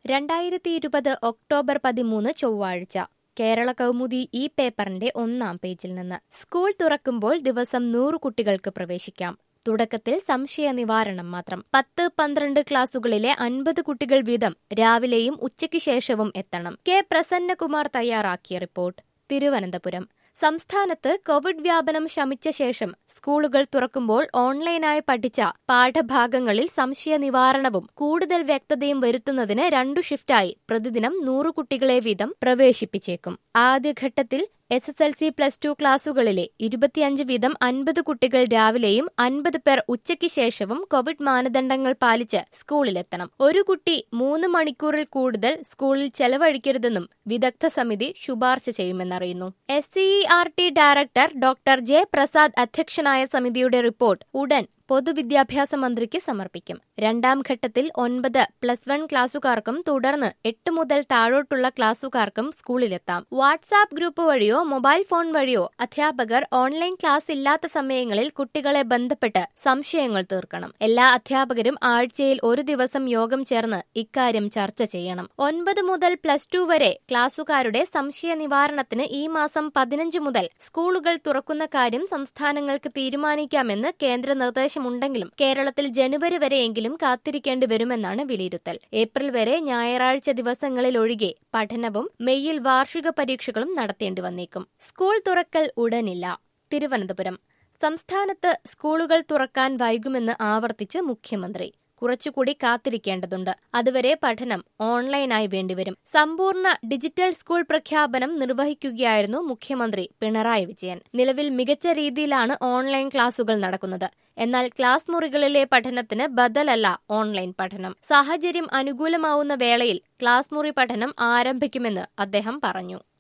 രണ്ടായിരത്തി ഇരുപത് ഒക്ടോബർ പതിമൂന്ന് ചൊവ്വാഴ്ച കേരള കൗമുദി ഈ പേപ്പറിന്റെ ഒന്നാം പേജിൽ നിന്ന് സ്കൂൾ തുറക്കുമ്പോൾ ദിവസം നൂറ് കുട്ടികൾക്ക് പ്രവേശിക്കാം തുടക്കത്തിൽ സംശയ നിവാരണം മാത്രം പത്ത് പന്ത്രണ്ട് ക്ലാസുകളിലെ അൻപത് കുട്ടികൾ വീതം രാവിലെയും ഉച്ചയ്ക്ക് ശേഷവും എത്തണം കെ പ്രസന്നകുമാർ തയ്യാറാക്കിയ റിപ്പോർട്ട് തിരുവനന്തപുരം സംസ്ഥാനത്ത് കോവിഡ് വ്യാപനം ശമിച്ച ശേഷം സ്കൂളുകൾ തുറക്കുമ്പോൾ ഓൺലൈനായി പഠിച്ച പാഠഭാഗങ്ങളിൽ സംശയ നിവാരണവും കൂടുതൽ വ്യക്തതയും വരുത്തുന്നതിന് രണ്ടു ഷിഫ്റ്റായി പ്രതിദിനം നൂറ് കുട്ടികളെ വീതം പ്രവേശിപ്പിച്ചേക്കും ആദ്യഘട്ടത്തിൽ S S L C plus two ക്ലാസുകളിലെ ഇരുപത്തിയഞ്ച് വീതം അൻപത് കുട്ടികൾ രാവിലെയും അൻപത് പേർ ഉച്ചയ്ക്ക് ശേഷവും കോവിഡ് മാനദണ്ഡങ്ങൾ പാലിച്ച് സ്കൂളിലെത്തണം ഒരു കുട്ടി മൂന്ന് മണിക്കൂറിൽ കൂടുതൽ സ്കൂളിൽ ചെലവഴിക്കരുതെന്നും വിദഗ്ധ സമിതി ശുപാർശ ചെയ്യുമെന്നറിയുന്നു S C E R T director doctor J Prasad അധ്യക്ഷനായ സമിതിയുടെ റിപ്പോർട്ട് ഉടൻ പൊതുവിദ്യാഭ്യാസ മന്ത്രിക്ക് സമർപ്പിക്കും രണ്ടാം ഘട്ടത്തിൽ ഒൻപത് പ്ലസ് വൺ ക്ലാസുകാർക്കും തുടർന്ന് എട്ട് മുതൽ താഴോട്ടുള്ള ക്ലാസുകാർക്കും സ്കൂളിലെത്താം വാട്സാപ്പ് ഗ്രൂപ്പ് വഴിയോ മൊബൈൽ ഫോൺ വഴിയോ അധ്യാപകർ ഓൺലൈൻ ക്ലാസ് ഇല്ലാത്ത സമയങ്ങളിൽ കുട്ടികളെ ബന്ധപ്പെട്ട് സംശയങ്ങൾ തീർക്കണം എല്ലാ അധ്യാപകരും ആഴ്ചയിൽ ഒരു ദിവസം യോഗം ചേർന്ന് ഇക്കാര്യം ചർച്ച ചെയ്യണം ഒൻപത് മുതൽ പ്ലസ് ടു വരെ ക്ലാസുകാരുടെ സംശയ നിവാരണത്തിന് ഈ മാസം പതിനഞ്ച് മുതൽ സ്കൂളുകൾ തുറക്കുന്ന കാര്യം സംസ്ഥാനങ്ങൾക്ക് തീരുമാനിക്കാമെന്ന് കേന്ദ്ര നിർദ്ദേശമുണ്ടെങ്കിലും കേരളത്തിൽ ജനുവരി വരെയെങ്കിലും കാത്തിരിക്കേണ്ടി വരുമെന്നാണ് വിലയിരുത്തൽ ഏപ്രിൽ വരെ ഞായറാഴ്ച ദിവസങ്ങളിൽ ഒഴികെ പഠനവും മെയ്യിൽ വാർഷിക പരീക്ഷകളും നടത്തേണ്ടി വന്നേക്കും സ്കൂൾ തുറക്കൽ ഉടനില്ല തിരുവനന്തപുരം സംസ്ഥാനത്ത് സ്കൂളുകൾ തുറക്കാൻ വൈകുമെന്ന് ആവർത്തിച്ച് മുഖ്യമന്ത്രി കുറച്ചുകൂടി കാത്തിരിക്കേണ്ടതുണ്ട് അതുവരെ പഠനം ഓൺലൈനായി വേണ്ടിവരും സമ്പൂർണ്ണ ഡിജിറ്റൽ സ്കൂൾ പ്രഖ്യാപനം നിർവഹിക്കുകയായിരുന്നു മുഖ്യമന്ത്രി പിണറായി വിജയൻ നിലവിൽ മികച്ച രീതിയിലാണ് ഓൺലൈൻ ക്ലാസുകൾ നടക്കുന്നത് എന്നാൽ ക്ലാസ് മുറികളിലെ പഠനത്തിന് ബദലല്ല ഓൺലൈൻ പഠനം സാഹചര്യം അനുകൂലമാവുന്ന വേളയിൽ ക്ലാസ് മുറി പഠനം ആരംഭിക്കുമെന്ന് അദ്ദേഹം പറഞ്ഞു